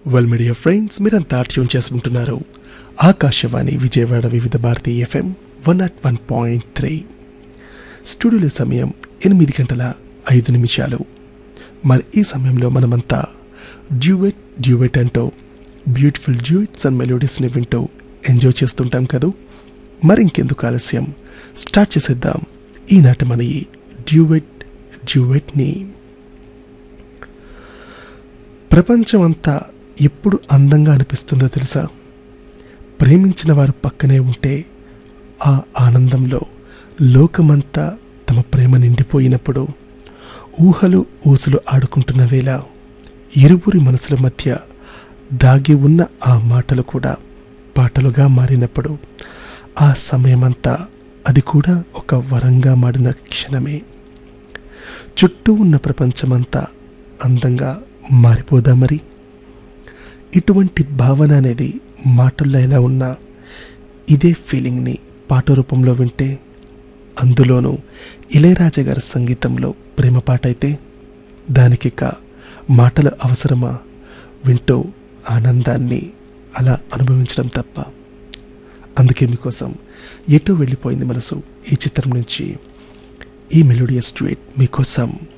well media friends మీరంతా tune చేసుకుంటున్నారు Akashvani Vijayawada Vividh Bharati FM one not one point three స్టూడియోలో సమయం ఎనిమిది గంటల ఐదు నిమిషాలు మరి ఈ సమయంలో మనమంతా డ్యూవెట్ డ్యూవెట్ అంటూ బ్యూటిఫుల్ డ్యూయిట్స్ అండ్ మెలోడీస్ని వింటూ ఎంజాయ్ చేస్తుంటాం కదూ మరి ఇంకెందుకు ఆలస్యం స్టార్ట్ చేసేద్దాం ఈనాటి మన ఈ డ్యూవెట్ డ్యూవెట్ని ప్రపంచం అంతా ఎప్పుడు అందంగా అనిపిస్తుందో తెలుసా ప్రేమించిన వారు పక్కనే ఉంటే ఆ ఆనందంలో లోకమంతా తమ ప్రేమ నిండిపోయినప్పుడు ఊహలు ఊసులు ఆడుకుంటున్న వేళ ఇరువురి మనసుల మధ్య దాగి ఉన్న ఆ మాటలు కూడా పాటలుగా మారినప్పుడు ఆ సమయమంతా అది కూడా ఒక వరంగా మాడిన క్షణమే చుట్టూ ఉన్న ప్రపంచమంతా అందంగా మారిపోదా మరి ఇటువంటి భావన అనేది మాటల్లో ఎలా ఉన్నా ఇదే ఫీలింగ్ని పాట రూపంలో వింటే అందులోనూ ఇళయరాజా గారి సంగీతంలో ప్రేమ పాట అయితే దానికిక మాటలు అవసరమా వింటూ ఆనందాన్ని అలా అనుభవించడం తప్ప అందుకే మీకోసం ఎటో వెళ్ళిపోయింది మనసు ఈ చిత్రం నుంచి ఈ మెలోడియస్ ట్వీట్ మీకోసం